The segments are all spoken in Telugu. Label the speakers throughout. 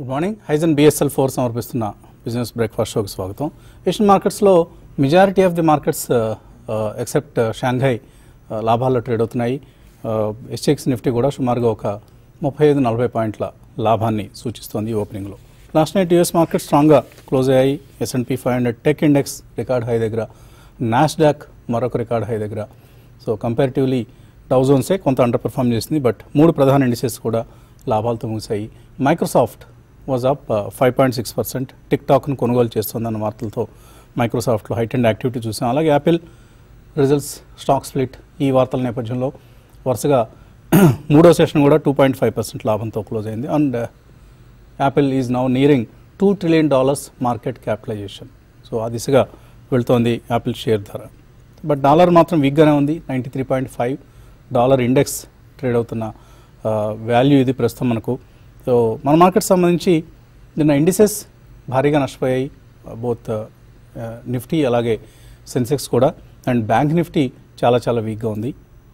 Speaker 1: గుడ్ మార్నింగ్ హైజన్ బిఎస్ఎల్ ఫోర్ సమర్పిస్తున్న బిజినెస్ బ్రేక్ఫాస్ట్ షోకి స్వాగతం ఏషియన్ మార్కెట్స్లో majority of the markets except Shanghai లాభాల్లో ట్రేడ్ అవుతున్నాయి ఎస్ఎక్స్ నిఫ్టీ కూడా సుమారుగా ఒక ముప్పై ఐదు నలభై పాయింట్ల లాభాన్ని సూచిస్తోంది ఈ ఓపెనింగ్లో లాస్ట్ నైట్ యూఎస్ మార్కెట్ స్ట్రాంగ్గా క్లోజ్ అయ్యాయి S and P five hundred tech index record high దగ్గర నాస్డాక్ మరొక రికార్డ్ హై దగ్గర సో కంపారిటివ్లీ డౌజోన్సే కొంత అండర్ పర్ఫామ్ చేసింది బట్ మూడు ప్రధాన ఇండిసెస్ కూడా లాభాలతో ముగిశాయి Microsoft was up five point six percent టిక్ టాక్ను కొనుగోలు చేస్తుందన్న వార్తలతో మైక్రోసాఫ్ట్లో హైట్ అండ్ యాక్టివిటీ చూసాం అలాగే యాపిల్ రిజల్ట్స్ స్టాక్ స్ప్లిట్ ఈ వార్తల నేపథ్యంలో వరుసగా మూడో సెషన్ కూడా టూ పాయింట్ ఫైవ్ పర్సెంట్ లాభంతో క్లోజ్ అయింది and Apple is now nearing two trillion dollars market capitalisation so ఆ దిశగా వెళ్తోంది యాపిల్ షేర్ ధర బట్ డాలర్ మాత్రం వీక్గానే ఉంది ninety three point five dollar index trade అవుతున్న వాల్యూ ఇది ప్రస్తుతం మనకు సో మన మార్కెట్ సంబంధించి నిన్న ఇండిసెస్ భారీగా నష్టపోయాయి బోత్ నిఫ్టీ అలాగే సెన్సెక్స్ కూడా అండ్ బ్యాంక్ నిఫ్టీ చాలా చాలా వీక్గా ఉంది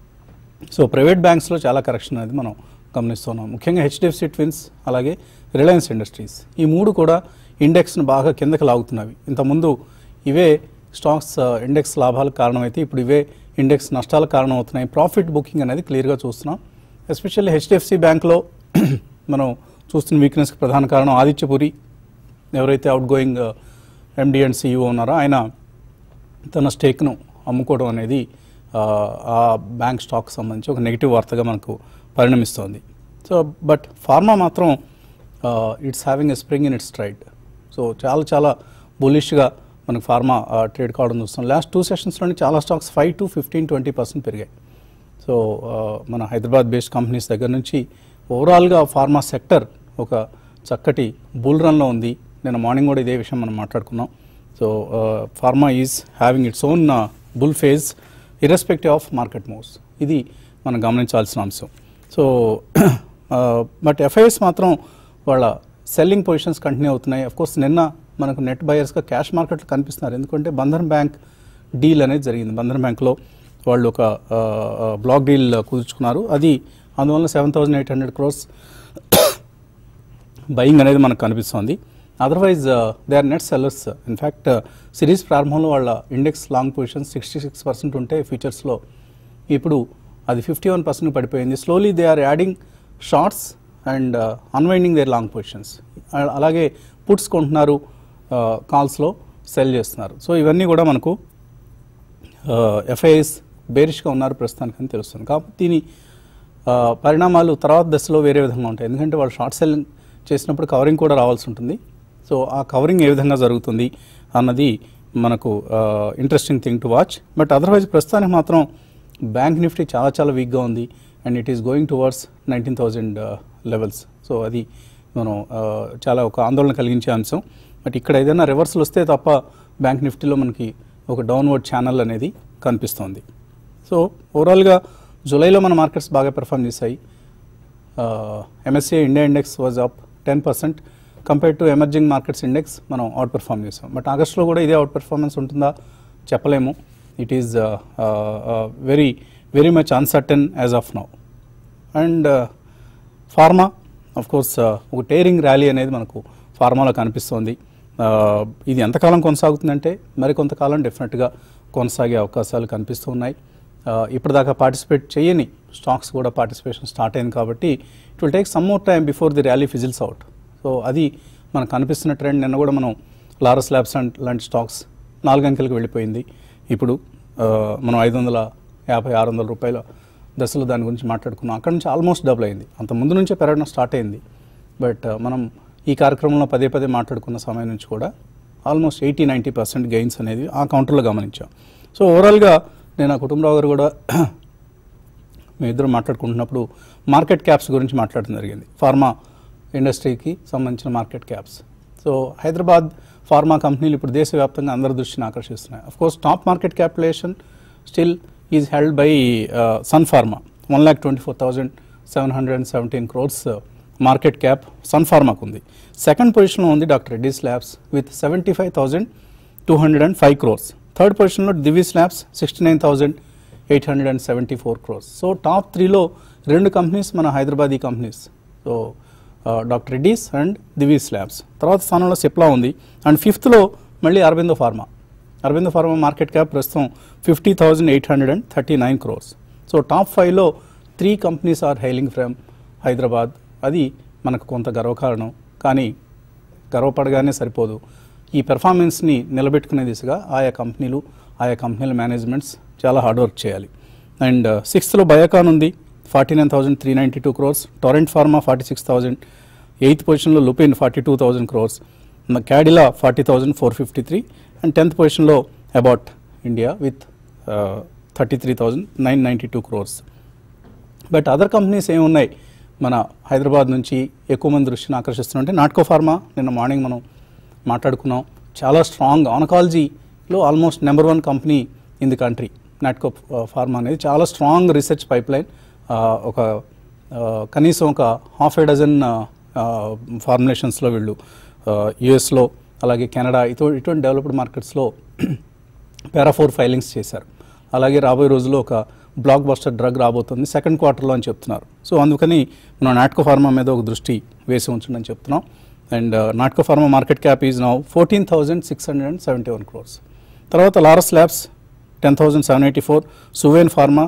Speaker 1: సో ప్రైవేట్ బ్యాంక్స్లో చాలా కరెక్షన్ అనేది మనం గమనిస్తున్నాం ముఖ్యంగా హెచ్డిఎఫ్సి ట్విన్స్ అలాగే రిలయన్స్ ఇండస్ట్రీస్ ఈ మూడు కూడా ఇండెక్స్ను బాగా కిందకి లాగుతున్నవి ఇంతకుముందు ఇవే స్టాక్స్ ఇండెక్స్ లాభాలకు కారణమైతే ఇప్పుడు ఇవే ఇండెక్స్ నష్టాలకు కారణమవుతున్నాయి ప్రాఫిట్ బుకింగ్ అనేది క్లియర్గా చూస్తున్నాం ఎస్పెషల్లీ హెచ్డిఎఫ్సి బ్యాంక్లో మనం చూస్తున్న వీక్నెస్కి ప్రధాన కారణం ఆదిత్యపురి ఎవరైతే out going MD and CEO ఉన్నారో ఆయన తన స్టేక్ను అమ్ముకోవడం అనేది ఆ, ఆ బ్యాంక్ స్టాక్ సంబంధించి ఒక నెగిటివ్ వార్తగా మనకు పరిణమిస్తోంది సో బట్ ఫార్మా మాత్రం it's having a spring in its stride so చాలా చాలా బులిష్గా మనకు ఫార్మా ట్రేడ్ కావడం చూస్తాం లాస్ట్ టూ సెషన్స్లోని చాలా stocks five to fifteen twenty percent పెరిగాయి సో ఆ, మన హైదరాబాద్ బేస్డ్ కంపెనీస్ దగ్గర నుంచి ఓవరాల్గా ఫార్మా సెక్టర్ ఒక చక్కటి బుల్ రన్లో ఉంది నేను మార్నింగ్ కూడా ఇదే విషయం మనం మాట్లాడుకున్నాం so pharma is having its own bull phase irrespective of market moves ఇది మనం గమనించాల్సిన అంశం సో బట్ ఎఫ్ఐఎస్ మాత్రం వాళ్ళ సెల్లింగ్ పొజిషన్స్ కంటిన్యూ అవుతున్నాయి కోర్స్ నిన్న మనకు నెట్ బయర్స్గా క్యాష్ మార్కెట్లో కనిపిస్తున్నారు ఎందుకంటే బంధన్ బ్యాంక్ డీల్ అనేది జరిగింది బంధన్ బ్యాంక్లో వాళ్ళు ఒక బ్లాక్ డీల్ కుదుర్చుకున్నారు అది అందువల్ల seven thousand eight hundred crores buying అనేది మనకు కనిపిస్తోంది otherwise they are net sellers in fact series ప్రారంభంలో వాళ్ళ index long position sixty six percent ఉంటే ఫ్యూచర్స్లో ఇప్పుడు అది ఫిఫ్టీ వన్ పర్సెంట్ పడిపోయింది slowly they are adding shorts and unwinding their long positions అలాగే పుట్స్ కొంటున్నారు కాల్స్లో సెల్ చేస్తున్నారు సో ఇవన్నీ కూడా మనకు ఎఫ్ఐఎస్ బేరిష్గా ఉన్నారు ప్రస్తుతానికి అని తెలుస్తుంది కాబట్టి దీని ఆ, పరిణామాలు తర్వాత దశలో వేరే విధంగా ఉంటాయి ఎందుకంటే వాళ్ళు షార్ట్ సెల్లింగ్ చేసినప్పుడు కవరింగ్ కూడా రావాల్సి ఉంటుంది సో ఆ కవరింగ్ ఏ విధంగా జరుగుతుంది అన్నది మనకు interesting thing to watch but otherwise ప్రస్తుతానికి మాత్రం బ్యాంక్ నిఫ్టీ చాలా చాలా వీక్గా ఉంది and it is going towards nineteen thousand levels so అది మనం ఆ, చాలా ఒక ఆందోళన కలిగించే అంశం బట్ ఇక్కడ ఏదైనా రివర్సల్ వస్తే తప్ప బ్యాంక్ నిఫ్టీలో మనకి ఒక డౌన్వర్డ్ ఛానల్ అనేది కనిపిస్తోంది సో ఓవరాల్గా జూలైలో మన మార్కెట్స్ బాగా పెర్ఫామ్ చేశాయి MSC India index was up ten percent compare to emerging markets index మనం అవుట్ పెర్ఫామ్ చేసాం బట్ ఆగస్ట్లో కూడా ఇదే అవుట్ పెర్ఫార్మెన్స్ ఉంటుందా చెప్పలేము it is very very much uncertain as of now and pharma of course ఒక టేరింగ్ ర్యాలీ అనేది మనకు ఫార్మాలో కనిపిస్తోంది Uh, ఇది ఎంతకాలం కొనసాగుతుందంటే మరి కొంతకాలం డెఫినెట్గా కొనసాగే అవకాశాలు కనిపిస్తూ ఉన్నాయి Uh, ఇప్పటిదాకా పార్టిసిపేట్ చేయని స్టాక్స్ కూడా పార్టిసిపేషన్ స్టార్ట్ అయింది కాబట్టి it will take some more time before the rally fizzles out so అది మనకు కనిపిస్తున్న ట్రెండ్ నిన్న కూడా మనం లారస్ ల్యాబ్స్ అండ్ లాంటి స్టాక్స్ నాలుగు అంకెలకు వెళ్ళిపోయింది ఇప్పుడు ఆ, మనం ఐదు వందల యాభై ఆరు వందల రూపాయల దశలో దాని గురించి మాట్లాడుకున్నాం అక్కడ నుంచి ఆల్మోస్ట్ డబుల్ అయింది అంత ముందు నుంచే పెరగడం స్టార్ట్ అయింది బట్ ఆ, మనం ఈ కార్యక్రమంలో పదే పదే మాట్లాడుకున్న సమయం నుంచి కూడా almost eighty ninety percent gains అనేది ఆ కౌంటర్లో గమనించాం సో ఓవరాల్గా నేను ఆ కుటుంబరావు గారు కూడా మీ ఇద్దరు మాట్లాడుకుంటున్నప్పుడు మార్కెట్ క్యాప్స్ గురించి మాట్లాడడం జరిగింది ఫార్మా ఇండస్ట్రీకి సంబంధించిన market caps so Hyderabad pharma కంపెనీలు ఇప్పుడు దేశవ్యాప్తంగా అందరి దృష్టిని ఆకర్షిస్తున్నాయి of course top market capitalization still is held by Sun pharma one lakh twenty four thousand seven hundred and seventeen crores market cap Sun ఫార్మాకు ఉంది సెకండ్ పొజిషన్లో ఉంది doctor Reddy's labs with seventy five thousand two hundred and five crores third పొజిషన్లో Divi's labs sixty nine thousand eight hundred and seventy four crores so top త్రీలో రెండు కంపెనీస్ మన Hyderabadi companies so doctor Reddy's and Divi's labs తర్వాత స్థానంలో సిప్లా ఉంది అండ్ ఫిఫ్త్లో మళ్ళీ Aurobindo pharma Aurobindo pharma market cap ప్రస్తుతం fifty thousand eight hundred and thirty nine crores so top ఫైవ్లో three companies are hailing from Hyderabad అది మనకు కొంత గర్వకారణం కానీ గర్వపడగానే సరిపోదు ఈ పెర్ఫార్మెన్స్ని నిలబెట్టుకునే దిశగా ఆయా కంపెనీలు ఆయా కంపెనీల మేనేజ్మెంట్స్ చాలా హార్డ్ వర్క్ చేయాలి అండ్ సిక్స్త్లో బయోకాన్ ఉంది forty nine thousand three ninety two crores Torrent pharma forty six thousand eighth పొజిషన్లో Lupin forty two thousand crores Cadila forty thousand four fifty three and tenth పొజిషన్లో Abbott India with thirty three thousand nine ninety two crores but other companies ఏమున్నాయి మన హైదరాబాద్ నుంచి ఎక్కువ మంది దృష్టిని ఆకర్షిస్తున్నాయంటే నాట్కో ఫార్మా నిన్న మార్నింగ్ మనం మాట్లాడుకున్నాం చాలా స్ట్రాంగ్ ఆనకాలజీలో almost number one company in the country Natco pharma అనేది చాలా స్ట్రాంగ్ రీసెర్చ్ పైప్ లైన్ ఒక ఆ, కనీసం ఒక హాఫ్ ఏ డజన్ ఫార్ములేషన్స్లో వీళ్ళు యుఎస్లో అలాగే కెనడా ఇటు ఇటువంటి డెవలప్డ్ మార్కెట్స్లో పారాఫోర్ ఫైలింగ్స్ చేశారు అలాగే రాబోయే రోజుల్లో ఒక బ్లాక్ బస్టర్ డ్రగ్ రాబోతుంది సెకండ్ క్వార్టర్లో అని చెప్తున్నారు సో అందుకని మనం నాట్కో ఫార్మా మీద ఒక దృష్టి వేసి ఉంచండి అని చెప్తున్నాం and Natco pharma market cap is now fourteen thousand six hundred and seventy one crores తర్వాత Laurus labs ten thousand seven eighty four Suven pharma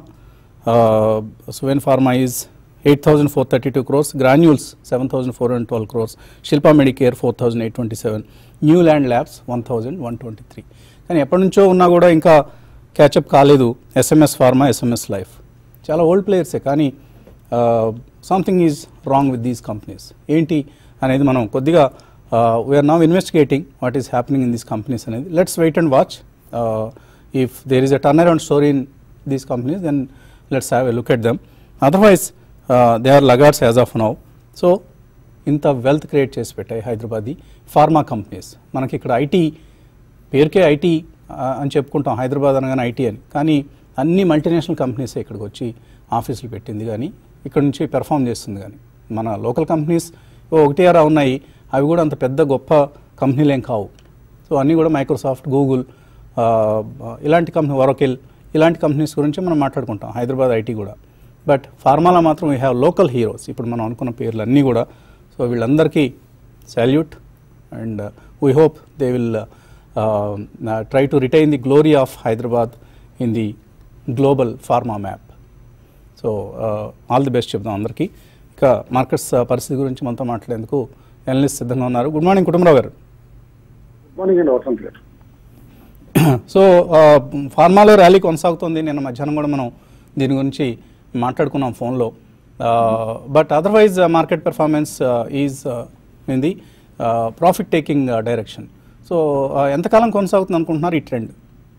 Speaker 1: Suven pharma is eight thousand four thirty two crores granules seven thousand four hundred twelve crores Shilpa medicare four thousand eight twenty seven Neuland labs one thousand one twenty three కానీ ఎప్పటి నుంచో ఉన్నా కూడా ఇంకా క్యాచప్ కాలేదు ఎస్ఎంఎస్ ఫార్మా ఎస్ఎంఎస్ లైఫ్ చాలా ఓల్డ్ ప్లేయర్సే కానీ something is wrong with these companies ఏంటి అనేది మనం కొద్దిగా we are now investigating what is happening in these companies అనేది let's wait and watch if there is a turn around story in these companies then let's have a look at them otherwise they are laggards as of now so ఇంత వెల్త్ క్రియేట్ చేసి పెట్టాయి హైదరాబాదీ ఫార్మా కంపెనీస్ మనకి ఇక్కడ ఐటీ పేరుకే ఐటీ అని చెప్పుకుంటాం హైదరాబాద్ అనగానే ఐటీ అని కానీ అన్ని మల్టీనేషనల్ కంపెనీసే ఇక్కడికి వచ్చి ఆఫీసులు పెట్టింది కానీ ఇక్కడ నుంచి పెర్ఫామ్ చేస్తుంది కానీ మన లోకల్ కంపెనీస్ ఒకటి ఆరా ఉన్నాయి అవి కూడా అంత పెద్ద గొప్ప కంపెనీలు ఏం కావు సో అన్నీ కూడా మైక్రోసాఫ్ట్ గూగుల్ ఆ, ఇలాంటి కంపెనీ వరకిల్ ఇలాంటి కంపెనీస్ గురించి మనం మాట్లాడుకుంటాం హైదరాబాద్ ఐటీ కూడా బట్ ఫార్మాలో మాత్రం వీ హ్యావ్ లోకల్ హీరోస్ ఇప్పుడు మనం అనుకున్న పేర్లు అన్నీ కూడా సో వీళ్ళందరికీ salute and we hope they will try to retain the glory of Hyderabad in the global pharma map so all the best చెప్దాం అందరికీ ఇక మార్కెట్స్ పరిస్థితి గురించి మనతో మాట్లాడేందుకు ఎనలిస్ట్ సిద్ధంగా ఉన్నారు గుడ్ మార్నింగ్ కుటుంబరావు గారు
Speaker 2: గుడ్ మార్నింగ్ అండి వసంత్ గారు
Speaker 1: సో ఆ, ఫార్మాలో ర్యాలీ కొనసాగుతుంది నిన్న మధ్యాహ్నం కూడా మనం దీని గురించి మాట్లాడుకున్నాం ఫోన్లో but otherwise market performance is in the profit taking direction so ఎంతకాలం కొనసాగుతుంది అనుకుంటున్నారు ఈ ట్రెండ్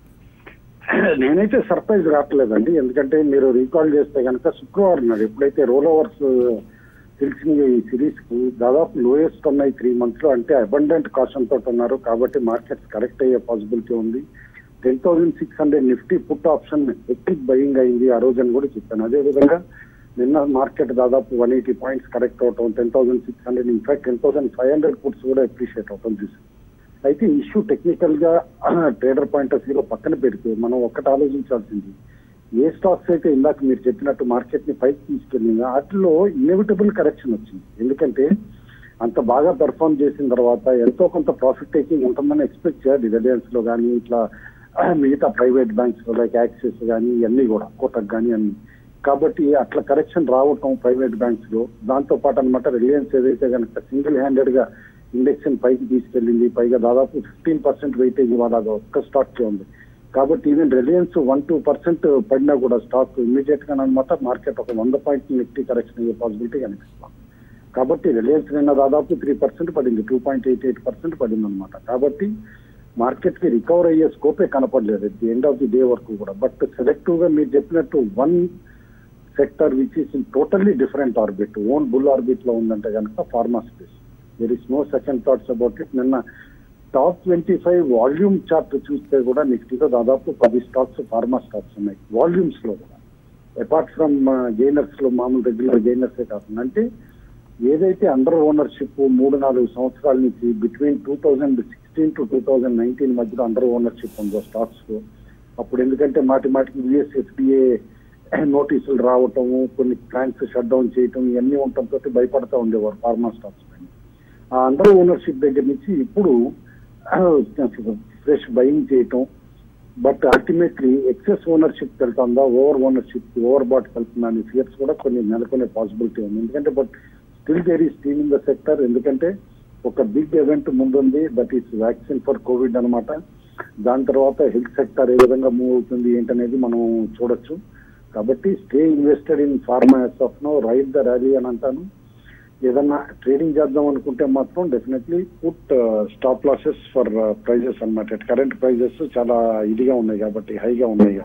Speaker 2: నేనైతే సర్ప్రైజ్ రావట్లేదండి ఎందుకంటే మీరు రీకాల్ చేస్తే కనుక శుక్రవారం నాడు ఎప్పుడైతే రోల్ ఓవర్స్ తెలిసిన ఈ సిరీస్ కు దాదాపు లోయెస్ట్ ఉన్నాయి త్రీ మంత్స్ లో అంటే అబండెంట్ కాషన్ తోటి ఉన్నారు కాబట్టి మార్కెట్స్ కరెక్ట్ అయ్యే పాసిబిలిటీ ఉంది ten thousand six hundred Nifty put option hectic buying అయింది ఆ రోజు అని కూడా చెప్పాను అదే విధంగా నిన్న మార్కెట్ దాదాపు వన్ ఎయిటీ పాయింట్స్ కరెక్ట్ అవటం ten thousand six hundred in fact ten thousand five hundred puts కూడా అప్రిషియేట్ అవటం చూసాం అయితే ఇష్యూ టెక్నికల్ గా ట్రేడర్ పాయింట్ ఆఫ్ వ్యూలో పక్కన పెడితే మనం ఒక్కటి ఆలోచించాల్సింది ఏ స్టాక్స్ అయితే ఇందాక మీరు చెప్పినట్టు మార్కెట్ ని పైకి తీసుకెళ్ళిందో వాటిలో ఇన్ఎవిటబుల్ కరెక్షన్ వచ్చింది ఎందుకంటే అంత బాగా పెర్ఫామ్ చేసిన తర్వాత ఎంతో కొంత ప్రాఫిట్ టేకింగ్ ఉంటుందని ఎక్స్పెక్ట్ చేయాలి రిలయన్స్ లో కానీ ఇట్లా మిగతా ప్రైవేట్ బ్యాంక్స్ లైక్ యాక్సిస్ కానీ ఇవన్నీ కూడా కోటక్ కానీ అన్ని కాబట్టి అట్లా కరెక్షన్ రావటం ప్రైవేట్ బ్యాంక్స్ లో దాంతో పాటు అనమాట రిలయన్స్ ఏదైతే కనుక సింగిల్ హ్యాండెడ్ గా ఇండెక్స్ పైకి తీసుకెళ్ళింది పైగా దాదాపు ఫిఫ్టీన్ పర్సెంట్ వెయిటేజ్ ఇవాళ అది ఒక్క స్టాక్ కి ఉంది కాబట్టి even Reliance one two percent పడినా కూడా స్టాక్ ఇమీడియట్ గా అనమాట మార్కెట్ ఒక వంద పాయింట్ నిఫ్టీ కరెక్షన్ అయ్యే పాసిబిలిటీ కనిపిస్తాం కాబట్టి రిలయన్స్ నిన్న దాదాపు త్రీ పర్సెంట్ పడింది two point eight eight percent పడింది అనమాట కాబట్టి మార్కెట్ కి రికవర్ అయ్యే స్కోపే కనపడలేదు at the end of the day వరకు కూడా బట్ సెలెక్టివ్ గా మీరు చెప్పినట్టు one sector which is in totally different orbit own bull orbit లో ఉందంటే కనుక pharma space there is no second thoughts about it నిన్న top twenty five volume chart చూస్తే కూడా నిఫ్టీలో దాదాపు పది స్టాక్స్ ఫార్మా స్టాక్స్ ఉన్నాయి వాల్యూమ్స్ లో కూడా అపార్ట్ ఫ్రమ్ గెయినర్స్ లో మామూలు రెగ్యులర్ గెయినర్స్ కాకుండా అంటే ఏదైతే అండర్ ఓనర్షిప్ మూడు నాలుగు సంవత్సరాల నుంచి between two thousand sixteen to two thousand nineteen మధ్యలో అండర్ ఓనర్షిప్ ఉందో స్టాక్స్ అప్పుడు ఎందుకంటే మాటి మాటికి యుఎస్ ఎఫ్డిఏ నోటీసులు రావటము కొన్ని ప్లాంట్స్ షట్ డౌన్ చేయటం ఇవన్నీ ఉండటంతో భయపడతా ఉండేవారు ఫార్మా స్టాక్స్ పైన ఆ అండర్ ఓనర్షిప్ దగ్గర నుంచి ఇప్పుడు ఫ్రెష్ బయింగ్ చేయటం బట్ అల్టిమేట్లీ ఎక్సెస్ ఓనర్షిప్ వెళ్తుందా ఓవర్ ఓనర్షిప్ ఓవర్ బాట్ వెళ్తుందా అనే ఫియర్స్ కూడా కొన్ని నెలకొనే పాసిబిలిటీ ఉంది ఎందుకంటే but still there is steam in the sector ఎందుకంటే ఒక బిగ్ ఈవెంట్ ముందుంది that is vaccine for COVID అన్నమాట దాని తర్వాత హెల్త్ సెక్టర్ ఏ విధంగా మూవ్ అవుతుంది ఏంటనేది మనం చూడొచ్చు కాబట్టి stay invested in pharma as of now ride the rally అని అంటాను ఏదన్నా ట్రేడింగ్ చేద్దాం అనుకుంటే మాత్రం definitely put stop losses for prices అన్నమాట కరెంట్ ప్రైజెస్ చాలా ఇదిగా ఉన్నాయి కాబట్టి హైగా ఉన్నాయి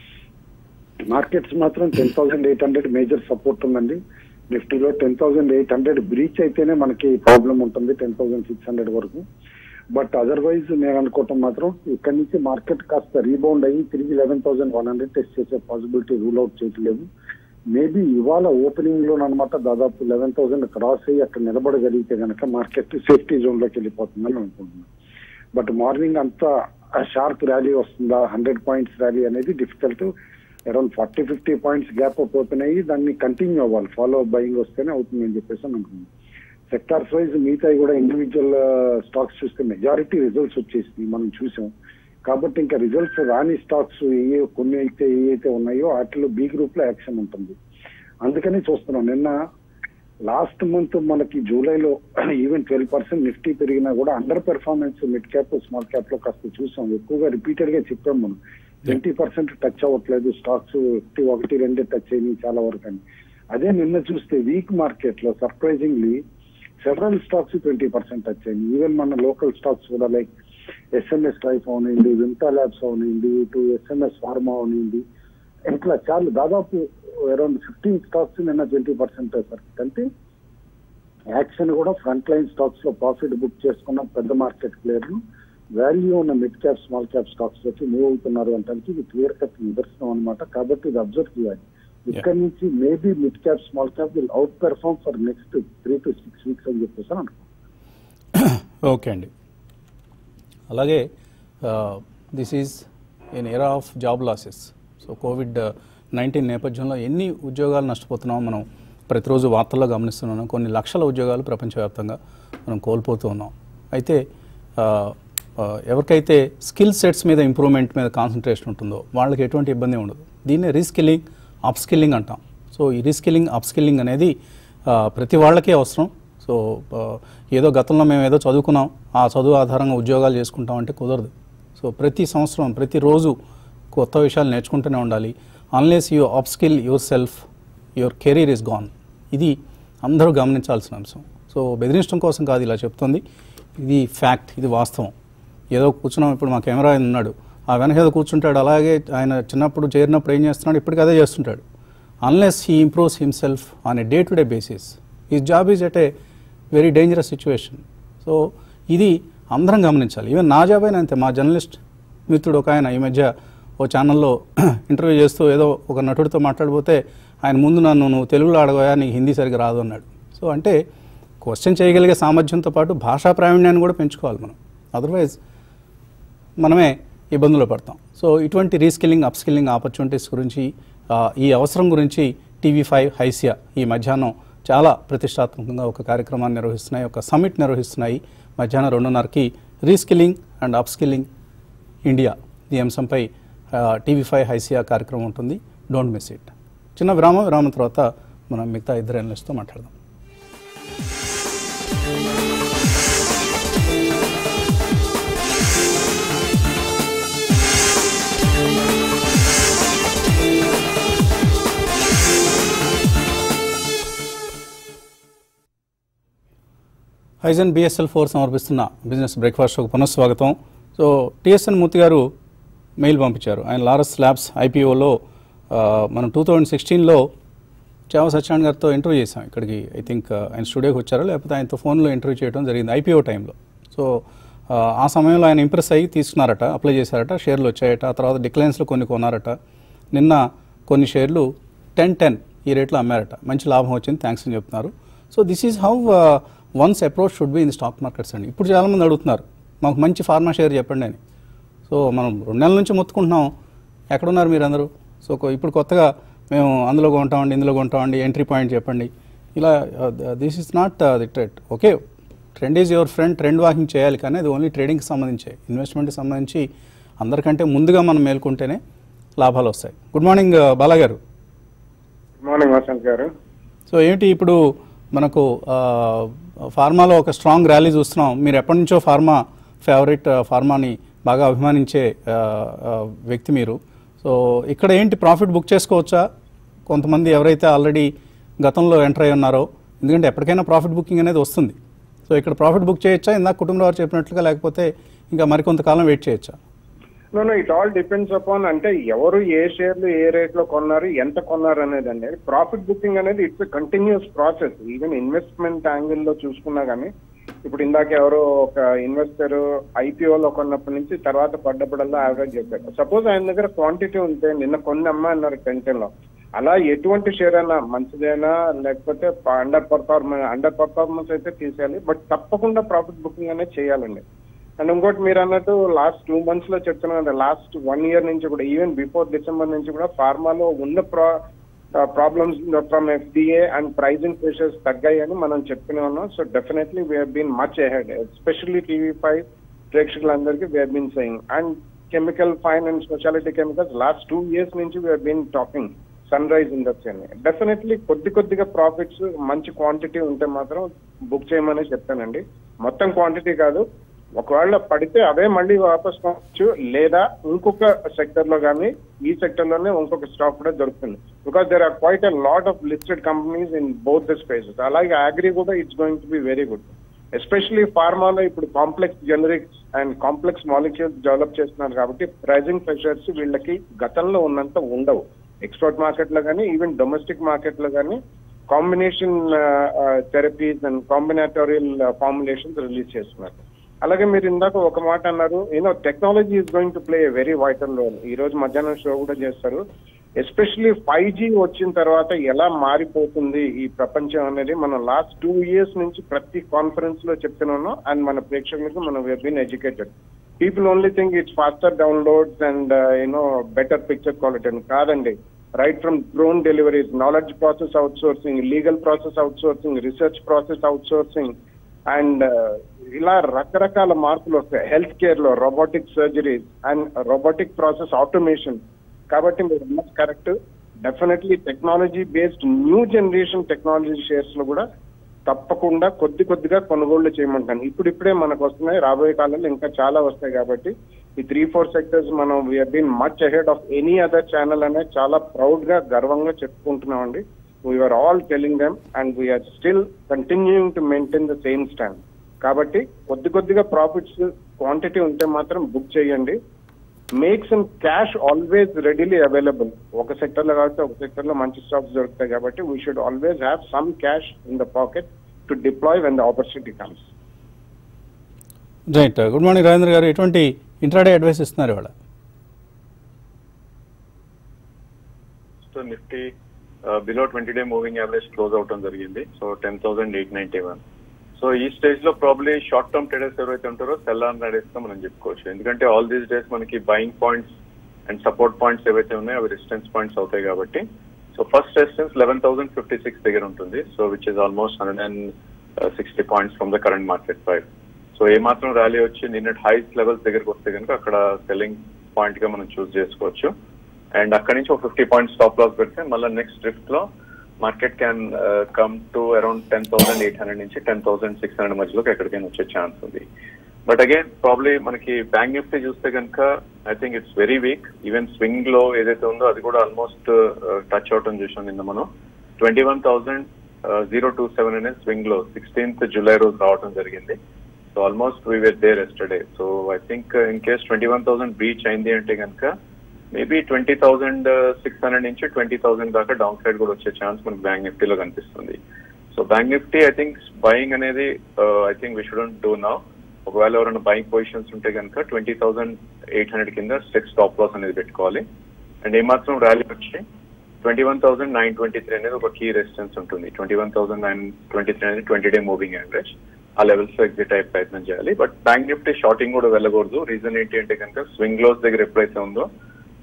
Speaker 2: మార్కెట్స్ మాత్రం ten thousand eight hundred major support ఉందండి నిఫ్టీలో ten thousand eight hundred breach అయితేనే మనకి ప్రాబ్లం ఉంటుంది టెన్ థౌసండ్ సిక్స్ హండ్రెడ్ వరకు బట్ అదర్వైజ్ నేను అనుకోవటం మాత్రం ఇక్కడి నుంచి మార్కెట్ కాస్త రీబౌండ్ అయ్యి తిరిగి eleven thousand one hundred test చేసే పాసిబిలిటీ రూల్ అవుట్ చేయట్లేదు మేబీ ఇవాళ ఓపెనింగ్ లో అనమాట దాదాపు లెవెన్ థౌసండ్ క్రాస్ అయ్యి అక్కడ నిలబడగలిగితే కనుక మార్కెట్ సేఫ్టీ జోన్ లోకి వెళ్ళిపోతుందని అనుకుంటున్నాను బట్ మార్నింగ్ అంతా షార్ప్ ర్యాలీ వస్తుందా హండ్రెడ్ పాయింట్స్ ర్యాలీ అనేది difficult around forty fifty points gap up open అయ్యి దాన్ని కంటిన్యూ అవ్వాలి ఫాలో బయింగ్ వస్తేనే అవుతుంది అని చెప్పేసి అని అనుకున్నాను సెక్టార్స్ వైజ్ మిగతా కూడా ఇండివిజువల్ స్టాక్స్ చూస్తే మెజారిటీ రిజల్ట్స్ వచ్చేసింది మనం చూసాం కాబట్టి ఇంకా రిజల్ట్స్ రాని స్టాక్స్ ఏ కొన్ని అయితే ఏ అయితే ఉన్నాయో వాటిలో బి గ్రూప్ లో యాక్షన్ ఉంటుంది అందుకని చూస్తున్నాం నిన్న లాస్ట్ మంత్ మనకి జూలైలో ఈవెన్ ట్వెల్వ్ పర్సెంట్ నిఫ్టీ పెరిగినా కూడా under performance mid cap small cap లో కాస్త చూసాం ఎక్కువగా రిపీటెడ్ గా చెప్పాం మనం ట్వంటీ పర్సెంట్ టచ్ అవ్వట్లేదు స్టాక్స్ ఒకటి ఒకటి రెండే టచ్ అయినాయి చాలా వరకు అని అదే నిన్న చూస్తే వీక్ మార్కెట్ లో surprisingly several stocks twenty percent touch అయింది ఈవెన్ మన లోకల్ స్టాక్స్ కూడా లైక్ ఎస్ఎంఎస్ లైఫ్ అవునింది వింటా ల్యాబ్స్ అవునింది ఇటు ఎస్ఎంఎస్ ఫార్మా అవునింది ఇట్లా చాలా దాదాపు అరౌండ్ ఫిఫ్టీన్ స్టాక్స్ నిన్న ట్వంటీ పర్సెంట్ సర్కిట్ అంటే యాక్షన్ కూడా ఫ్రంట్ లైన్ స్టాక్స్ లో ప్రాఫిట్ బుక్ చేసుకున్న పెద్ద మార్కెట్ ప్లేయర్లు వాల్యూ ఉన్న mid cap small cap stocks లోకి మూవ్ అవుతున్నారు అంటే ఇది క్లియర్ కట్ నిదర్శనం అనమాట కాబట్టి ఇది అబ్జర్వ్ చేయాలి ఇక్కడ నుంచి maybe mid cap small cap will outperform for next three to six weeks అని చెప్పేసి అని అనుకో
Speaker 1: ఓకే అండి అలాగే this is an era of job losses so COVID nineteen నేపథ్యంలో ఎన్ని ఉద్యోగాలు నష్టపోతున్నామో మనం ప్రతిరోజు వార్తల్లో గమనిస్తున్నాం కొన్ని లక్షల ఉద్యోగాలు ప్రపంచవ్యాప్తంగా మనం కోల్పోతూ ఉన్నాం అయితే ఆ, ఆ, ఎవరికైతే స్కిల్ సెట్స్ మీద ఇంప్రూవ్మెంట్ మీద కాన్సన్ట్రేషన్ ఉంటుందో వాళ్ళకి ఎటువంటి ఇబ్బంది ఉండదు దీన్నే రీస్కిల్లింగ్ అప్స్కిల్లింగ్ అంటాం సో ఈ రీస్కిల్లింగ్ అప్స్కిల్లింగ్ అనేది ఆ, ప్రతి వాళ్ళకే అవసరం సో ఆ, ఏదో గతంలో మేము ఏదో చదువుకున్నాం ఆ చదువు ఆధారంగా ఉద్యోగాలు చేసుకుంటాం అంటే కుదరదు సో ప్రతి సంవత్సరం ప్రతిరోజు కొత్త విషయాలు నేర్చుకుంటూనే ఉండాలి unless you upskill yourself your career is gone ఇది అందరూ గమనించాల్సిన అంశం సో బెదిరించడం కోసం కాదు ఇలా చెప్తుంది ఇది ఫ్యాక్ట్ ఇది వాస్తవం ఏదో కూర్చున్నాం ఇప్పుడు మా కెమెరా ఆయన ఉన్నాడు ఆ వెనక ఏదో కూర్చుంటాడు అలాగే ఆయన చిన్నప్పుడు చేరినప్పుడు ఏం చేస్తున్నాడు ఇప్పటికీ అదే చేస్తుంటాడు unless he improves himself on a day to day basis ఈ job is at a very dangerous situation so ఇది అందరం గమనించాలి ఈవెన్ నా జాబ్ అయినా అంతే మా జర్నలిస్ట్ మిత్రుడు ఒక ఆయన ఈ మధ్య ఓ ఛానల్లో ఇంటర్వ్యూ చేస్తూ ఏదో ఒక నటుడితో మాట్లాడిపోతే ఆయన ముందు నన్ను నువ్వు తెలుగులో అడగయా నీకు హిందీ సరిగ్గా రాదు అన్నాడు సో అంటే క్వశ్చన్ చేయగలిగే సామర్థ్యంతో పాటు భాషా ప్రావీణ్యాన్ని కూడా పెంచుకోవాలి మనం అదర్వైజ్ మనమే ఇబ్బందులు పడతాం సో ఇటువంటి రీస్కిల్లింగ్ అప్స్కిల్లింగ్ ఆపర్చునిటీస్ గురించి ఆ, ఈ అవసరం గురించి టీవీ ఫైవ్ హైసియా ఈ మధ్యాహ్నం చాలా ప్రతిష్టాత్మకంగా ఒక కార్యక్రమాన్ని నిర్వహిస్తున్నాయి ఒక సమ్మిట్ నిర్వహిస్తున్నాయి మధ్యాహ్నం రెండున్నరకి రీస్కిల్లింగ్ అండ్ అప్స్కిల్లింగ్ ఇండియా ఈ అంశంపై టీవీ ఫైవ్ హైసియా కార్యక్రమం ఉంటుంది డోంట్ మిస్ ఇట్ చిన్న విరామం విరామం తర్వాత మనం మిగతా ఇద్దరు ఎనలిస్ట్తో మాట్లాడదాం హైజన్ బిఎస్ఎల్ ఫోర్ సమర్పిస్తున్న బిజినెస్ బ్రేక్ఫాస్ట్ షోకు పునఃస్వాగతం సో టిఎస్ఎన్ మూర్తి గారు మెయిల్ పంపించారు ఆయన లారస్ ల్యాబ్స్ ఐపీఓలో మనం టూ థౌజండ్ సిక్స్టీన్లో చావ సత్యనారాయణ గారితో ఇంటర్వ్యూ చేశాం ఇక్కడికి ఐ థింక్ ఆయన స్టూడియోకి వచ్చారో లేకపోతే ఆయనతో ఫోన్లో ఇంటర్వ్యూ చేయడం జరిగింది ఐపీఓ టైంలో సో ఆ, ఆ సమయంలో ఆయన ఇంప్రెస్ అయ్యి తీసుకున్నారట అప్లై చేశారట షేర్లు వచ్చాయట ఆ తర్వాత డిక్లైన్స్లో కొన్ని కొన్నారట నిన్న కొన్ని షేర్లు టెన్ టెన్ ఈ రేట్లో అమ్మారట మంచి లాభం వచ్చింది థ్యాంక్స్ అని చెప్తున్నారు so this is how one's approach should be in stock markets అండి ఇప్పుడు చాలామంది అడుగుతున్నారు మాకు మంచి ఫార్మా షేర్ చెప్పండి అని సో మనం రెండు నెలల నుంచి మొత్తుకుంటున్నాం ఎక్కడున్నారు మీరందరూ సో కొ- ఇప్పుడు కొత్తగా మేము అందులో కొంటామండి ఇందులో కొంటామండి ఎంట్రీ పాయింట్ చెప్పండి ఇలా this is not the trend okay trend is your friend trend walking చేయాలి కానీ అది ఓన్లీ ట్రేడింగ్కి సంబంధించి ఇన్వెస్ట్మెంట్కి సంబంధించి అందరికంటే ముందుగా మనం మేల్కొంటేనే లాభాలు వస్తాయి గుడ్ మార్నింగ్ బాలా గారు
Speaker 3: గుడ్ మార్నింగ్ వసంత్ గారు
Speaker 1: సో ఏంటి ఇప్పుడు మనకు ఆ, ఫార్మాలో ఒక స్ట్రాంగ్ ర్యాలీ చూస్తున్నాం మీరు ఎప్పటి నుంచో ఫార్మా ఫేవరెట్ ఆ, ఫార్మాని బాగా అభిమానించే ఆ, ఆ, వ్యక్తి మీరు సో ఇక్కడ ఏంటి ప్రాఫిట్ బుక్ చేసుకోవచ్చా కొంతమంది ఎవరైతే ఆల్రెడీ గతంలో ఎంటర్ అయి ఉన్నారో ఎందుకంటే ఎప్పటికైనా ప్రాఫిట్ బుకింగ్ అనేది వస్తుంది సో ఇక్కడ ప్రాఫిట్ బుక్ చేయొచ్చా ఇందాక కుటుంబరావు చెప్పినట్లుగా లేకపోతే ఇంకా మరికొంతకాలం వెయిట్ చేయొచ్చా
Speaker 3: no no it all depends upon అంటే ఎవరు ఏ షేర్లు ఏ రేట్ లో కొన్నారు ఎంత కొన్నారు అనేది అండి ప్రాఫిట్ బుకింగ్ అనేది it's continuous process even investment angle లో చూసుకున్నా కానీ ఇప్పుడు ఇందాక ఎవరో ఒక ఇన్వెస్టర్ ఐపీఓలో కొన్నప్పటి నుంచి తర్వాత పడ్డప్పుడల్లా యావరేజ్ చెప్పారు సపోజ్ ఆయన దగ్గర క్వాంటిటీ ఉంటే నిన్న కొన్ని అమ్మా అన్నారు టెన్షన్ లో అలా ఎటువంటి షేర్ అయినా మంచిదైనా లేకపోతే అండర్ పర్ఫార్మెన్స్ అండర్ పర్ఫార్మెన్స్ అయితే తీసేయాలి బట్ తప్పకుండా ప్రాఫిట్ బుకింగ్ అనేది చేయాలండి అండ్ ఇంకోటి మీరు అన్నట్టు లాస్ట్ టూ మంత్స్ లో చెప్తున్నాను కదా లాస్ట్ వన్ ఇయర్ నుంచి కూడా ఈవెన్ బిఫోర్ డిసెంబర్ నుంచి కూడా ఫార్మాలో ఉన్న ప్రా problems from FDA and pricing pressures తగ్గాయని మనం చెప్తూనే ఉన్నాం so definitely we been much ahead especially TV five ప్రేక్షకులందరికీ we been saying and chemical fine and speciality chemicals last two years నుంచి we been talking sunrise industry అని డెఫినెట్లీ కొద్ది కొద్దిగా ప్రాఫిట్స్ మంచి క్వాంటిటీ ఉంటే మాత్రం బుక్ చేయమని చెప్తానండి మొత్తం క్వాంటిటీ కాదు ఒకవేళ పడితే అదే మళ్ళీ వాపస్ కావచ్చు లేదా ఇంకొక సెక్టర్ లో కానీ ఈ సెక్టర్ లోనే ఇంకొక స్టాక్ కూడా దొరుకుతుంది because there are quite a lot of listed companies in both the spaces అలాగే అగ్రి కూడా it's going to be very good especially ఫార్మాలో ఇప్పుడు complex generics and complex molecules develop చేస్తున్నారు కాబట్టి ప్రైజింగ్ ప్రెషర్స్ వీళ్ళకి గతంలో ఉన్నంత ఉండవు ఎక్స్పోర్ట్ మార్కెట్ లో కానీ ఈవెన్ డొమెస్టిక్ మార్కెట్ లో కానీ combination therapies and combinatorial formulations release చేస్తున్నారు అలాగే మీరు ఇందాక ఒక మాట అన్నారు you know technology is going to play very vital role ఈ రోజు మధ్యాహ్నం షో కూడా చేస్తారు ఎస్పెషల్లీ ఫైవ్ జీ వచ్చిన తర్వాత ఎలా మారిపోతుంది ఈ ప్రపంచం అనేది మనం లాస్ట్ టూ ఇయర్స్ నుంచి ప్రతి కాన్ఫరెన్స్ లో చెప్తున్నాను అండ్ మన ప్రేక్షకులకు మనం been educated people only think it's faster downloads and you know better picture quality అని కాదండి right from drone deliveries knowledge process outsourcing legal process outsourcing research process outsourcing and ఇలా రకరకాల మార్పులు వస్తాయి హెల్త్ కేర్ లో robotic surgeries and robotic process automation కాబట్టి మీరు అన్నది correct definitely technology based new generation technology shares లో కూడా తప్పకుండా కొద్ది కొద్దిగా కొనుగోళ్లు చేయమంటాను ఇప్పుడు ఇప్పుడే మనకు వస్తున్నాయి రాబోయే కాలంలో ఇంకా చాలా వస్తాయి కాబట్టి ఈ త్రీ ఫోర్ సెక్టర్స్ మనం we're been much ahead of any other channel అనేది చాలా ప్రౌడ్ గా గర్వంగా చెప్పుకుంటున్నామండి we're all telling them and we're still continuing to maintain the same stand కాబట్టి కొద్ది కొద్దిగా ప్రాఫిట్స్ క్వాంటిటీ ఉంటే మాత్రం బుక్ చేయండి makes and cash always readily available ఒక సెక్టర్ లో కాబట్టి ఒక సెక్టర్ లో మంచి స్టాక్స్ దొరుకుతాయి కాబట్టి we should always have some cash in the pocket to deploy when the opportunity comes
Speaker 1: right good morning Rajendra గారు ఎటువంటి ఇంట్రాడే అడ్వైస్ ఇస్తున్నారు ఇవాళ
Speaker 4: so Nifty below twenty day moving average close అవటం జరిగింది so ten thousand eight ninety one so ఈ స్టేజ్ లో ప్రాబ్లీ షార్ట్ టర్మ్ ట్రేడర్స్ ఎవరైతే ఉంటారో సెల్ ఆన్ రైడర్స్ గా మనం చెప్పుకోవచ్చు ఎందుకంటే ఆల్ దీస్ డేస్ మనకి buying points and support points ఏవైతే ఉన్నాయో అవి రెసిస్టెన్స్ పాయింట్స్ అవుతాయి కాబట్టి so first resistance eleven thousand fifty six దగ్గర ఉంటుంది so which is almost hundred and sixty points from the current market price so ఏమాత్రం ర్యాలీ వచ్చి నిన్నటి హైస్ లెవెల్స్ దగ్గరకు వస్తే కనుక అక్కడ సెల్లింగ్ పాయింట్ గా మనం చూస్ చేసుకోవచ్చు అండ్ అక్కడి నుంచి ఒక ఫిఫ్టీ పాయింట్స్ స్టాప్ లాస్ పెడితే మళ్ళీ నెక్స్ట్ డ్రిఫ్ట్ లో market can come to around ten thousand eight hundred నుంచి టెన్ థౌసండ్ సిక్స్ హండ్రెడ్ మధ్యలోకి ఎక్కడికైనా వచ్చే ఛాన్స్ ఉంది బట్ అగైన్ ప్రాబ్లీ మనకి బ్యాంక్ నిఫ్టీ చూస్తే కనుక I think it's very weak even swing లో ఏదైతే ఉందో అది కూడా ఆల్మోస్ట్ టచ్ అవటం చూసాం నిన్న మనం twenty one thousand zero two seven అనే స్వింగ్ లో సిక్స్టీన్త్ జూలై రోజు రావడం జరిగింది so almost we were there yesterday so I think in case twenty one thousand breach అయింది అంటే కనుక maybe twenty thousand six hundred నుంచి ట్వంటీ థౌసండ్ దాకా డౌన్ సైడ్ కూడా వచ్చే ఛాన్స్ మనకి బ్యాంక్ నిఫ్టీలో కనిపిస్తుంది so bank Nifty I think buying అనేది I think we shouldn't do now ఒకవేళ ఎవరైనా బయింగ్ పొజిషన్స్ ఉంటే కనుక ట్వంటీ థౌసండ్ ఎయిట్ హండ్రెడ్ కింద స్టెక్ స్టాప్ లాస్ అనేది పెట్టుకోవాలి అండ్ ఏమాత్రం ర్యాలీ వచ్చి twenty one thousand nine twenty three అనేది ఒక కీ రెసిస్టెన్స్ ఉంటుంది twenty one thousand nine twenty three అనేది ట్వంటీ డే మూవింగ్ యావరేజ్ ఆ లెవెల్స్ లో ఎగ్జిట్ అయ్యే ప్రయత్నం చేయాలి బట్ బ్యాంక్ నిఫ్టీ షార్టింగ్ కూడా వెళ్ళకూడదు రీజన్ ఏంటి అంటే కనుక స్వింగ్ లోస్ దగ్గర ఎప్పుడైతే ఉందో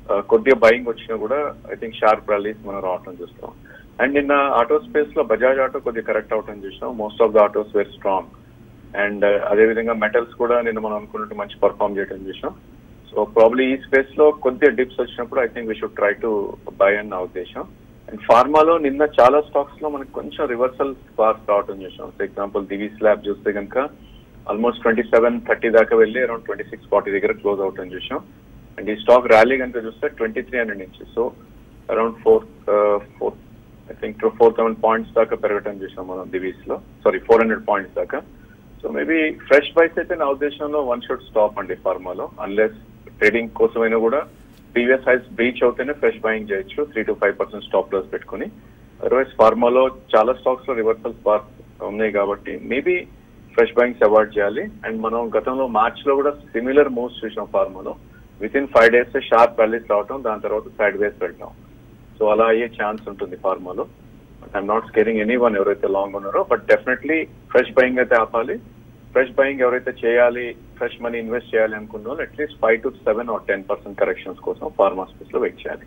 Speaker 4: కొద్దిగా బయింగ్ వచ్చినా కూడా ఐ థింక్ షార్ప్ ర్యాలీస్ మనం రావటం చూస్తాం అండ్ నిన్న ఆటో స్పేస్ లో బజాజ్ ఆటో కొద్దిగా కరెక్ట్ అవటం చూసాం most of the autos very strong and అదే విధంగా మెటల్స్ కూడా నిన్న మనం అనుకున్నట్టు మంచి పర్ఫామ్ చేయడం చూసాం సో ప్రాబ్లీ ఈ స్పేస్ లో కొద్దిగా డిప్స్ వచ్చినప్పుడు I think we should try to buy అని నా ఉద్దేశం అండ్ ఫార్మాలో నిన్న చాలా స్టాక్స్ లో మనకి కొంచెం రివర్సల్ స్పార్క్ రావటం చూసాం ఫర్ ఎగ్జాంపుల్ దివి స్లాబ్ చూస్తే కనుక ఆల్మోస్ట్ ట్వంటీ సెవెన్ థర్టీ దాకా వెళ్ళి అరౌండ్ ట్వంటీ సిక్స్ ఫార్టీ దగ్గర క్లోజ్ అవటం చూసాం అండ్ ఈ స్టాక్ ర్యాలీ కనుక చూస్తే ట్వంటీ త్రీ హండ్రెడ్ నుంచి so around four four I think four thousand points దాకా పెరగటం చూసాం మనం దివీస్ లో సారీ ఫోర్ హండ్రెడ్ పాయింట్స్ దాకా సో మేబీ ఫ్రెష్ బైస్ అయితే నా ఉద్దేశంలో వన్ షుడ్ స్టాప్ అండి ఫార్మాలో అన్లెస్ ట్రేడింగ్ కోసమైనా కూడా ప్రీవియస్ హైస్ బ్రీచ్ అవుతేనే ఫ్రెష్ బయింగ్ చేయొచ్చు three to five percent stop loss పెట్టుకుని అదర్వైజ్ ఫార్మాలో చాలా స్టాక్స్ లో రివర్సల్ స్పార్క్ ఉన్నాయి కాబట్టి మేబీ ఫ్రెష్ బయింగ్స్ అవాయిడ్ చేయాలి అండ్ మనం గతంలో మార్చ్ లో కూడా సిమిలర్ మూవ్స్ చూసాం ఫార్మాలో within five days sharp valleys రావటం దాని తర్వాత సైడ్ వేస్ వెళ్ళటం సో అలా అయ్యే ఛాన్స్ ఉంటుంది ఫార్మాలో I'm not scaring anyone ఎవరైతే లాంగ్ ఉన్నారో బట్ డెఫినెట్లీ ఫ్రెష్ బయింగ్ అయితే ఆపాలి ఫ్రెష్ బయింగ్ ఎవరైతే చేయాలి ఫ్రెష్ మనీ ఇన్వెస్ట్ చేయాలి అనుకున్న వాళ్ళు at least five to seven or ten percent corrections కోసం ఫార్మా స్పేస్ లో వెయిట్ చేయాలి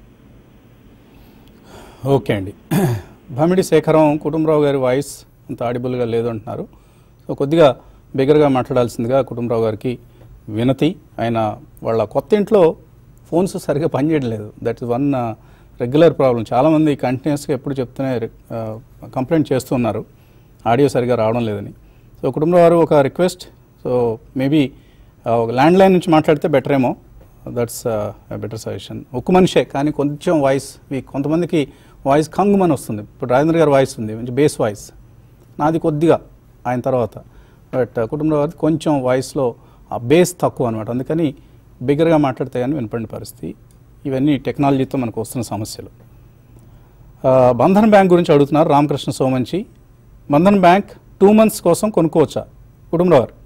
Speaker 1: ఓకే అండి భామిడి శేఖరం కుటుంబరావు గారి వాయిస్ అంత ఆడిబుల్గా లేదు అంటున్నారు సో కొద్దిగా బిగ్గరగా మాట్లాడాల్సిందిగా కుటుంబరావు గారికి వినతి ఆయన వాళ్ళ కొత్త ఇంట్లో ఫోన్స్ సరిగా పనిచేయడం లేదు that is one regular problem చాలామంది కంటిన్యూస్గా ఎప్పుడు చెప్తూనే కంప్లైంట్ చేస్తున్నారు ఆడియో సరిగా రావడం లేదని సో కుటుంబరావు గారు ఒక రిక్వెస్ట్ సో మేబీ ఒక ల్యాండ్ లైన్ నుంచి మాట్లాడితే బెటర్ ఏమో దట్స్ బెటర్ సజెషన్ ఒక్క మనిషే కానీ కొంచెం వాయిస్ మీ కొంతమందికి వాయిస్ కంగుమని వస్తుంది ఇప్పుడు రాజేంద్ర గారి వాయిస్ ఉంది మంచి బేస్ వాయిస్ నాది కొద్దిగా ఆయన తర్వాత బట్ కుటుంబంలో వారిది కొంచెం వాయిస్లో ఆ బేస్ తక్కువ అనమాట అందుకని బిగ్గరగా మాట్లాడితే కానీ వినపడిన పరిస్థితి ఇవన్నీ టెక్నాలజీతో మనకు వస్తున్న సమస్యలు ఆ, బంధన్ బ్యాంక్ గురించి అడుగుతున్నారు Ramakrishna Somanchi Bandhan bank two months కోసం కొనుక్కోవచ్చా కుటుంబంలో వారు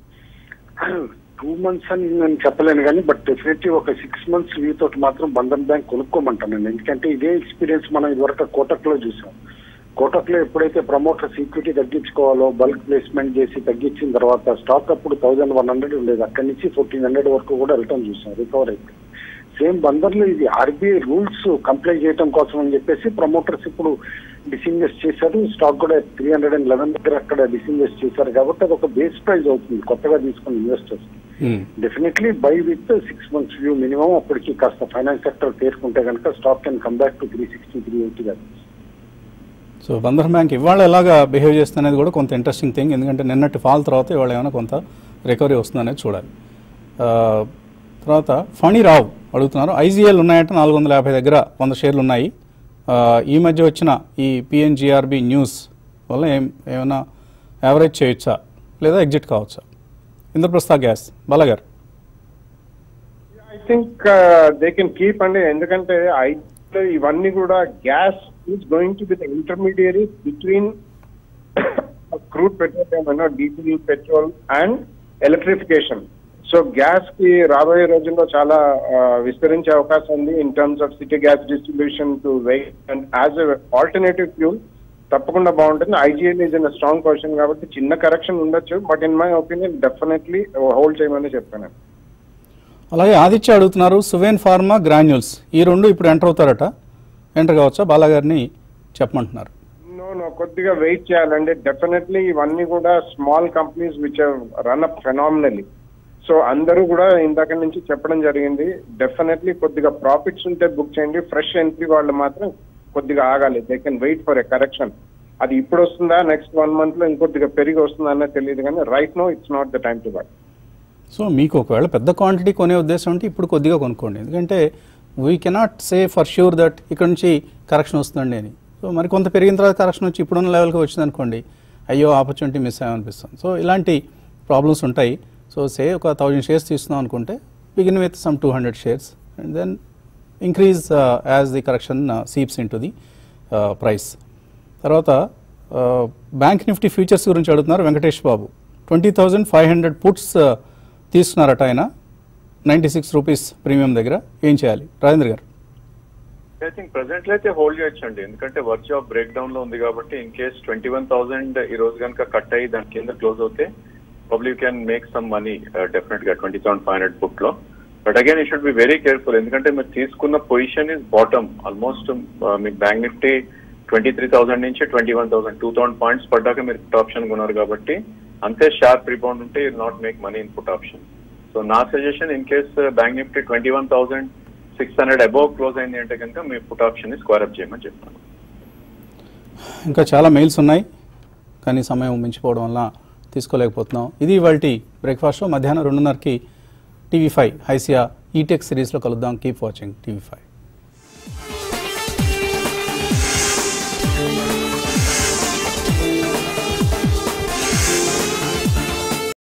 Speaker 2: టూ మంత్స్ అని నేను చెప్పలేను కానీ బట్ డెఫినెట్లీ ఒక సిక్స్ మంత్స్ వ్యూ తోటి మాత్రం బంధన్ బ్యాంక్ కొనుక్కోమంటానండి ఎందుకంటే ఇదే ఎక్స్పీరియన్స్ మనం ఇదివరకు కోటక్ లో చూసాం కోటక్ లో ఎప్పుడైతే ప్రమోటర్స్ ఈక్విటీ తగ్గించుకోవాలో బల్క్ ప్లేస్మెంట్ చేసి తగ్గించిన తర్వాత స్టాక్ అప్పుడు థౌజండ్ వన్ హండ్రెడ్ ఉండేది అక్కడి నుంచి ఫోర్టీన్ హండ్రెడ్ వరకు కూడా వెళ్ళటం చూసాం రికవర్ అయితే సేమ్ బందర్లో ఇది ఆర్బీఐ రూల్స్ కంప్లై చేయడం కోసం అని చెప్పేసి ప్రమోటర్స్ ఇప్పుడు డిసింగ్వెస్ట్ చేశారు స్టాక్ కూడా త్రీ హండ్రెడ్ అండ్ లెవెన్ దగ్గర అక్కడ డిసింగ్వెస్ట్ చేశారు కాబట్టి అది ఒక బేస్ ప్రైస్ అవుతుంది కొత్తగా తీసుకున్న investors
Speaker 1: hmm.
Speaker 2: Definitely buy with six months view minimum అప్పటికి కాస్త ఫైనాన్స్ సెక్టర్ తేరుకుంటే కనుక stock can come back to three sixty three eighty
Speaker 1: so Bandhan bank ఇవాళ ఎలాగా బిహేవ్ చేస్తున్నది కూడా కొంత ఇంట్రెస్టింగ్ థింగ్ ఎందుకంటే నిన్నటి ఫాల్ తర్వాత ఇవాళ ఏమైనా కొంత రికవరీ వస్తుందనేది చూడాలి ఆ, తర్వాత ఫణి రావు అడుగుతున్నారు ఐజీఎల్ ఉన్నాయంటే నాలుగు వందల యాభై దగ్గర వంద షేర్లు ఉన్నాయి ఆ, ఈ మధ్య వచ్చిన ఈ పిఎన్జిఆర్బి న్యూస్ వల్ల ఏం ఏమైనా యావరేజ్ చేయొచ్చా లేదా ఎగ్జిట్ కావచ్చా ఇంద్రప్రస్థ గ్యాస్ బాలగారు
Speaker 3: I think they can keep అండి ఎందుకంటే ఐ ఇవన్నీ కూడా gas is going to be the intermediary between crude petroleum diesel petrol and electrification so gas కి రాబోయే రోజుల్లో చాలా ఆ, విస్తరించే అవకాశం ఉంది in terms of city gas distribution to wait and as a alternative fuel తప్పకుండా బాగుంటుంది IGL is in strong position కాబట్టి చిన్న కరెక్షన్ ఉండొచ్చు but in my opinion definitely hold చేయమని చెప్పాను
Speaker 1: అలాగే ఆదిత్య అడుగుతున్నారు సువేన్ ఫార్మా గ్రాన్యూల్స్ ఈ రెండు ఇప్పుడు ఎంటర్ అవుతారట ఎంటర్ కావచ్చా బాలాగారిని చెప్పమంటున్నారు
Speaker 3: నో నో కొద్దిగా వెయిట్ చేయాలండి డెఫినెట్లీ ఇవన్నీ కూడా small companies which run up phenomenally so అందరూ కూడా ఇందాక నుంచి చెప్పడం జరిగింది డెఫినెట్లీ కొద్దిగా ప్రాఫిట్స్ ఉంటే బుక్ చేయండి ఫ్రెష్ ఎంట్రీ వాళ్ళు మాత్రం కొద్దిగా ఆగాలి they can wait for a correction అది ఇప్పుడు వస్తుందా నెక్స్ట్ వన్ మంత్ లో ఇంకొద్దిగా పెరిగి వస్తుందా అన్నది తెలియదు కానీ right no it's not the time to buy
Speaker 1: so మీకు ఒకవేళ పెద్ద క్వాంటిటీ కొనే ఉద్దేశం ఉంటే ఇప్పుడు కొద్దిగా కొనుక్కోండి ఎందుకంటే we cannot say for sure that ఇక్కడ నుంచి కరెక్షన్ వస్తుందండి అని సో మరి కొంత పెరిగిన తర్వాత కరెక్షన్ వచ్చి ఇప్పుడున్న లెవెల్కి వచ్చింది అనుకోండి అయ్యో ఆపర్చునిటీ మిస్ అయ్యామనిపిస్తుంది సో ఇలాంటి ప్రాబ్లమ్స్ ఉంటాయి సో సే ఒక థౌజండ్ షేర్స్ తీసుకుందాం అనుకుంటే begin with some two hundred shares and then increase as the correction seeps into the price తర్వాత బ్యాంక్ నిఫ్టీ ఫ్యూచర్స్ గురించి అడుగుతున్నారు Venkatesh Babu twenty thousand five hundred puts తీసుకున్నారట ఆయన నైంటీ సిక్స్ రూపీస్ ప్రీమియం దగ్గర ఏం చేయాలి రాజేంద్ర గారు
Speaker 4: ఐ థింక్ ప్రెసెంట్ అయితే హోల్డ్ చేయొచ్చు అండి ఎందుకంటే వర్క్ ఆఫ్ బ్రేక్ డౌన్ లో ఉంది కాబట్టి in case twenty one thousand ఈ రోజు కనుక కట్ అయ్యి దాని కింద క్లోజ్ అవుతే probably you can make some money definite గా twenty thousand five hundred book లో but again you should be very careful ఎందుకంటే మీరు తీసుకున్న పొజిషన్ ఇస్ బాటమ్ ఆల్మోస్ట్ మీకు bank Nifty twenty three thousand నుంచి twenty one thousand two thousand points పడ్డాక మీరు పుట్ ఆప్షన్ కొన్నారు కాబట్టి అంతే షార్ప్ రిబౌండ్ ఉంటే you not make money in put option so నా suggestion in case bank Nifty twenty one thousand six hundred above close అయింది అంటే కనుక మీ పుట్ ఆప్షన్ ని స్క్వేర్ అప్ చేయమని చెప్తాను
Speaker 1: ఇంకా చాలా మెయిల్స్ ఉన్నాయి కానీ సమయం మించిపోవడం వల్ల తీసుకోలేకపోతున్నాం ఇది ఇవాళ బ్రేక్ఫాస్ట్ షో మధ్యాహ్నం రెండున్నరకి టీవీ ఫైవ్ హైసియా ఈటెక్ సిరీస్లో కలుద్దాం కీప్ వాచింగ్ టీవీ ఫైవ్